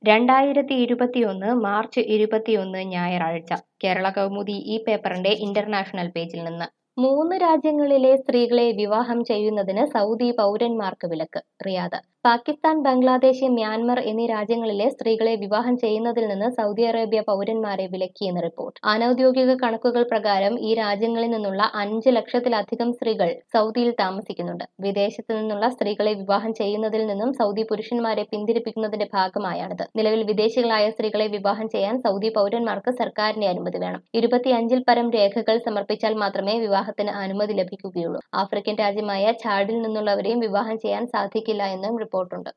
രണ്ടായിരത്തി ഇരുപത്തിയൊന്ന് മാർച്ച് ഇരുപത്തിയൊന്ന് ഞായറാഴ്ച കേരള കൗമുദി ഈ പേപ്പറിന്റെ ഇന്റർനാഷണൽ പേജിൽ നിന്ന് മൂന്ന് രാജ്യങ്ങളിലെ സ്ത്രീകളെ വിവാഹം ചെയ്യുന്നതിന് സൗദി പൗരന്മാർക്ക് വിലക്ക് റിയാദ് പാകിസ്ഥാൻ ബംഗ്ലാദേശ് മ്യാൻമർ എന്നീ രാജ്യങ്ങളിലെ സ്ത്രീകളെ വിവാഹം ചെയ്യുന്നതിൽ നിന്ന് സൗദി അറേബ്യ പൗരന്മാരെ വിലക്കിയെന്ന് റിപ്പോർട്ട് അനൌദ്യോഗിക കണക്കുകൾ പ്രകാരം ഈ രാജ്യങ്ങളിൽ നിന്നുള്ള അഞ്ച് ലക്ഷത്തിലധികം സ്ത്രീകൾ സൗദിയിൽ താമസിക്കുന്നുണ്ട് വിദേശത്ത് നിന്നുള്ള സ്ത്രീകളെ വിവാഹം ചെയ്യുന്നതിൽ നിന്നും സൗദി പുരുഷന്മാരെ പിന്തിരിപ്പിക്കുന്നതിന്റെ ഭാഗമായാണിത് നിലവിൽ വിദേശികളായ സ്ത്രീകളെ വിവാഹം ചെയ്യാൻ സൗദി പൗരന്മാർക്ക് സർക്കാരിന്റെ അനുമതി വേണം ഇരുപത്തിയഞ്ചിൽ പരം രേഖകൾ സമർപ്പിച്ചാൽ മാത്രമേ വിവാഹത്തിന് അനുമതി ലഭിക്കുകയുള്ളൂ ആഫ്രിക്കൻ രാജ്യമായ ഛാഡിൽ നിന്നുള്ളവരെയും വിവാഹം ചെയ്യാൻ സാധിക്കില്ല എന്നും റിപ്പോർട്ടുണ്ട്